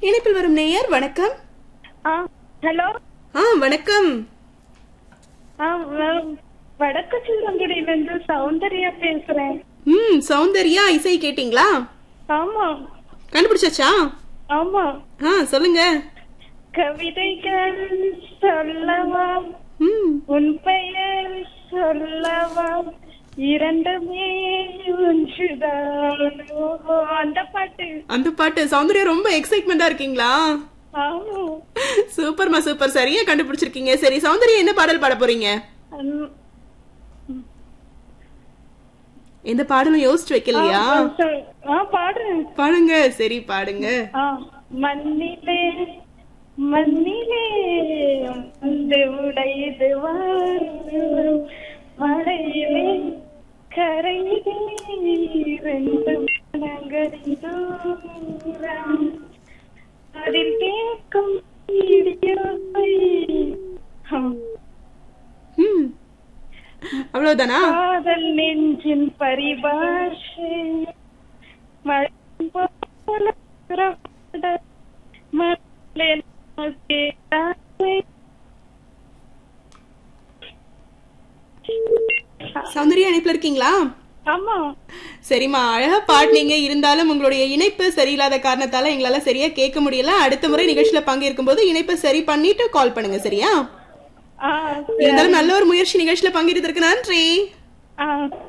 இணைப்பில் வரும் நேயர் வணக்கம் ஆ ஹலோ ஆ வணக்கம் ஆ வ- வடக்கு சிவரங்குடியிலிருந்து சௌந்தர்யா பேசுறேன் ம் சௌந்தர்யா இசை கேட்டிங்களா ஆமா கண்டுபிடிச்சாச்சா ஆமா ஆ சொல்லுங்க கவிதைகள் சொல்லவா ம் உன் பெயர் சொல்லவா இரண்டுமே ஒன்றுதான் ஓஹோ, அந்த பாட்டு அந்த பாட்டு சௌந்தர்யா ரொம்ப எக்ஸைட்மெண்டா இருக்கீங்களா ஆமா சூப்பர்மா சூப்பர் சரியா கண்டுபிடிச்சிருக்கீங்க சரி சௌந்தர்யா என்ன பாடல் பாட போறீங்க அம், எந்த பாடலும் யோசிச்சு வைக்கலையா ஆ, சொல்- ஆ பாடுறேன் பாடுங்க சரி பாடுங்க ஆ, மண்ணிலே மண்ணிலே வந்து உடையுது வானம். மழையிலே கரையிலே ரெண்டு மனங்களின் தூரம் அதில் கேட்கும் இடியோசை. ஆம். ம் அவ்வளவுதானா காதல் நெஞ்சின் பரிபாஷை மழை போல புறப்பட மண்ணில் நோக்கி தாவை. சௌந்தர்யா இணைப்புல இருக்கீங்களா ஆமா சரிம்மா அழகா பாடினீங்க இருந்தாலும் உங்களுடைய இணைப்பு சரியில்லாத காரணத்தால எங்களால சரியா கேட்க முடியல அடுத்த முறை நிகழ்ச்சியில பங்கேற்கும் போது இணைப்பை சரி பண்ணிட்டு கால் பண்ணுங்க சரியா ஆ இருந்தாலும் நல்ல ஒரு முயற்சி நிகழ்ச்சியில பங்கேற்றதற்கு நன்றி ஆ